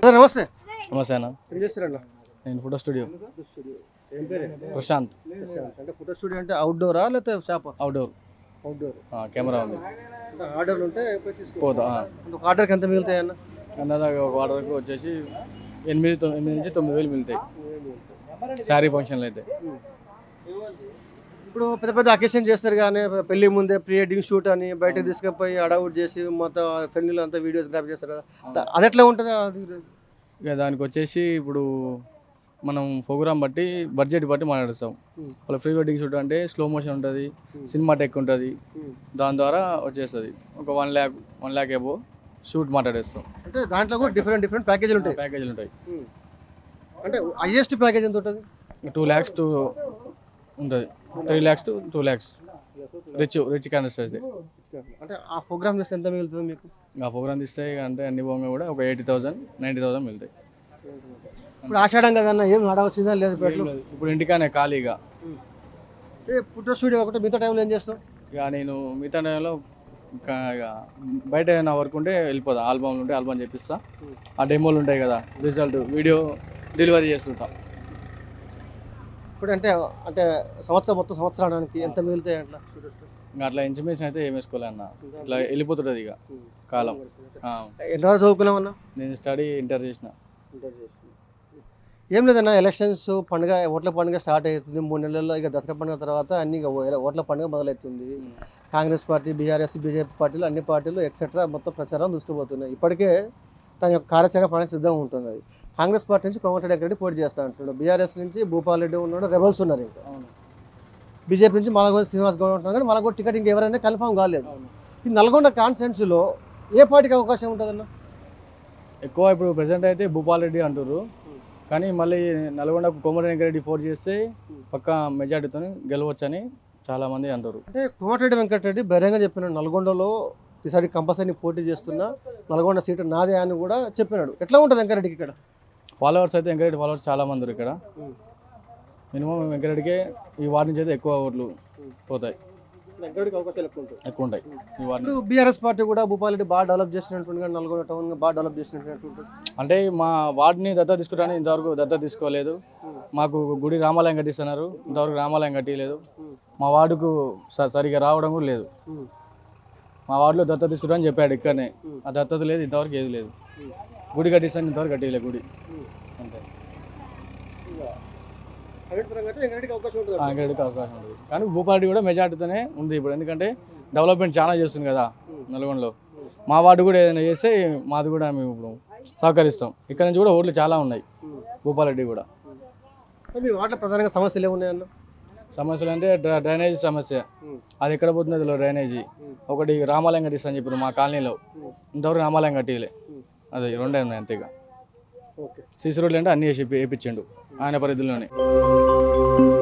Sir నమస్తే నమస్తే అన్న ఏం చేస్తారన్న నేను ఫోటో స్టూడియో ఏం పేరు ప్రశాంత్ అంటే ఫోటో స్టూడియో అంటే అవుట్డోరా లేకపోతే షాప్ అవుట్డోర్ అవుట్డోర్ కెమెరా ఉంది అంటే ఆర్డర్లు ఉంటే పోయి తీసుకో పోతా ఆ. అంటే ఒక ఆర్డర్కి ఎంత మిగులుతాయి అన్న అందాక ఒక ఆర్డర్కి వచ్చేసి ఎనిమిది తొ- ఎనిమిది నుంచి తొమ్మిది వేలు మిగులుతాయి శారీ ఫంక్షన్లు అయితే ఇప్పుడు పెద్ద పెద్ద అకేషన్ చేస్తారు కానీ పెళ్లి ముందే ప్రీ వెడ్డింగ్ షూట్ అని బయటకు తీసుకుపోయి అడౌట్ చేసి మొత్తం ఫ్రెండ్లు అంతా వీడియోస్ గ్రాప్ చేస్తారు కదా అది ఎట్లా ఉంటుంది అది ఇక దానికి వచ్చేసి ఇప్పుడు మనం ప్రోగ్రామ్ బట్టి బడ్జెట్ బట్టి మాట్లాడుస్తాం Hmm. వాళ్ళ ప్రీ వెడ్డింగ్ షూట్ అంటే స్లో మోషన్ ఉంటుంది సినిమా టెక్ ఉంటుంది దాని ద్వారా వచ్చేస్తుంది ఒక వన్ ల్యాక్ వన్ ల్యాక్ ఏబో షూట్ మాట్లాడేస్తాం అంటే దాంట్లో కూడా డిఫరెంట్ డిఫరెంట్ ప్యాకేజీలు ఉంటాయి ప్యాకేజీలు ఉంటాయి అంటే హైయెస్ట్ ప్యాకేజ్ ఎంత ఉంటుంది టూ ల్యాక్స్ టు ఉంటుంది three lakhs to two lakhs rich rich candidates అయితే అంటే ఆ ప్రోగ్రామ్ చేస్తే ఎంత మిగులుతుంది మీకు ఆ ప్రోగ్రామ్ తీస్తే ఇక అంటే అన్ని పోగా కూడా ఒక ఎయిటీ థౌసండ్ నైంటీ థౌసండ్ మిగులుతాయి ఇప్పుడు ఆషాఢం కదన్న ఏం హడావ సీజన్ లేదు పెట్లు ఇప్పుడు ఇంటికానే ఖాళీగా ఫోటో స్టూడియో ఒకటి మిగతా టైంలో ఏం చేస్తావు ఇక నేను మిగతా టైంలో ఇంకా ఇక బయట ఏమైనా వర్క్ ఉంటే వెళ్ళిపోతా ఆల్బమ్లు ఉంటే ఆల్బమ్ చేపిస్తా ఆ డెమోలు ఉంటాయి కదా రిజల్ట్ వీడియో డెలివరీ చేస్తుంటా ఇప్పుడు అంటే అంటే సంవత్సరం మొత్తం సంవత్సరానికి ఎంత మిగులుతాయి అట్లా ఇంకా అట్లా ఇన్ఫర్మేషన్ అయితే ఏం వేసుకోలే అన్న ఇట్లా వెళ్ళిపోతుంటుంది ఇక కాలం ఆ, ఎంతవరకు చదువుకున్నామన్నా నేను స్టడీ ఇంటర్ చేసిన ఏం లేదన్న ఎలక్షన్స్ పండుగ ఓట్ల పండుగ స్టార్ట్ అవుతుంది మూడు నెలల్లో ఇక దసరా పండుగ తర్వాత అన్ని ఇక ఓ- ఓట్ల పండుగ మొదలవుతుంది కాంగ్రెస్ పార్టీ బీఆర్ఎస్ బీజేపీ పార్టీలు అన్ని పార్టీలు ఎక్సెట్రా మొత్తం ప్రచారం దూసుకుపోతున్నాయి ఇప్పటికే తన యొక్క కార్యాచరణ ప్రణాళిక సిద్ధంగా ఉంటుంది కాంగ్రెస్ పార్టీ నుంచి కోమటిరెడ్డి వెంకరెడ్డి పోటీ చేస్తా అంటున్నాడు బీఆర్ఎస్ నుంచి భూపాల్ రెడ్డి ఉన్నాడు రెబల్స్ ఉన్నారు ఇంకా బీజేపీ నుంచి మాలగోని శ్రీనివాస్ గౌడ్ ఉంటున్నారు కానీ మాలగోడు టికెట్ ఇంకెవరైనా కన్ఫామ్ కాలేదు ఈ నల్గొండ కాన్స్టెన్సీలో ఏ పార్టీకి అవకాశం ఉంటుందన్న ఎక్కువ ఇప్పుడు ప్రెసెంట్ అయితే భూపాల్ రెడ్డి అంటారు కానీ మళ్ళీ నల్గొండకు కోమటి వెంకరెడ్డి పోటీ చేస్తే పక్క మెజార్టీతో గెలవచ్చని చాలా మంది అంటారు అంటే కోమటిరెడ్డి వెంకటరెడ్డి బహిరంగ చెప్పినాడు నల్గొండలో ఈసారి కంపల్సరీ పోటీ చేస్తున్నా నల్గొండ సీటు నాదే అని కూడా చెప్పినాడు ఎట్లా ఉంటుంది వెంకటరెడ్డికి ఇక్కడ ఫాలోవర్స్ అయితే వెంకరెడ్డి ఫాలోవర్స్ చాలా మంది ఉన్నారు ఇక్కడ మినిమం వెంకరెడ్డికే ఈ వార్డు నుంచి అయితే ఎక్కువ ఓట్లు పోతాయి వెంకటరెడ్డికి అవకాశాలు ఎక్కువ ఉంటాయి ఎక్కువ ఉంటాయి ఈ వార్డు ఇప్పుడు బీఆర్ఎస్ పార్టీ కూడా భూపాలరెడ్డి బాగా డెవలప్ చేసినట్టు కానీ నల్గొండ టౌన్ బాగా డెవలప్ చేసినట్టు అంటే మా వార్డుని దత్త తీసుకుంటాను ఇంతవరకు దత్త తీసుకోలేదు మాకు గుడి రామాలయం కట్టిస్తున్నారు ఇంతవరకు రామాలయం కట్టియలేదు మా వార్డుకు స- సరిగా రావడం కూడా లేదు మా వార్డులో దత్త తీసుకుంటామని చెప్పాడు ఇక్కడనే ఆ దత్తత లేదు ఇంతవరకు ఏది లేదు గుడి కట్టిస్తాను ఇంతవరకు కట్టియలేదు గుడి అంతే వెంకటరెడ్డికి అవకాశం ఉంటుంది ఆ, వెంకరెడ్డికి అవకాశం ఉంది కానీ భూపారెడ్డి కూడా మెజార్టీతోనే ఉంది ఇప్పుడు ఎందుకంటే డెవలప్మెంట్ చాలా చేస్తుంది కదా నల్గొండలో మా వార్డు కూడా ఏదైనా చేస్తే మాది కూడా మేము ఇప్పుడు సహకరిస్తాం ఇక్కడ నుంచి కూడా ఓట్లు చాలా ఉన్నాయి భూపాలరెడ్డి కూడా మీ వాటిలో ప్రధానంగా సమస్యలు ఏమున్నాయన్న సమస్యలు అంటే డ్ర- డ్రైనేజీ సమస్య అది ఎక్కడ పోతుంది తెలియదు డ్రైనేజీ ఒకటి రామాలయం కట్టిస్తాను చెప్పారు మా కాలనీలో ఇంతవరకు రామాలయం కట్టియలే అది రెండే ఉన్నాయి అంతేగా ఓకే సీసీ రోడ్లు అంటే అన్ని వేసి వేయించిండు ఆయన పరిధిలోనే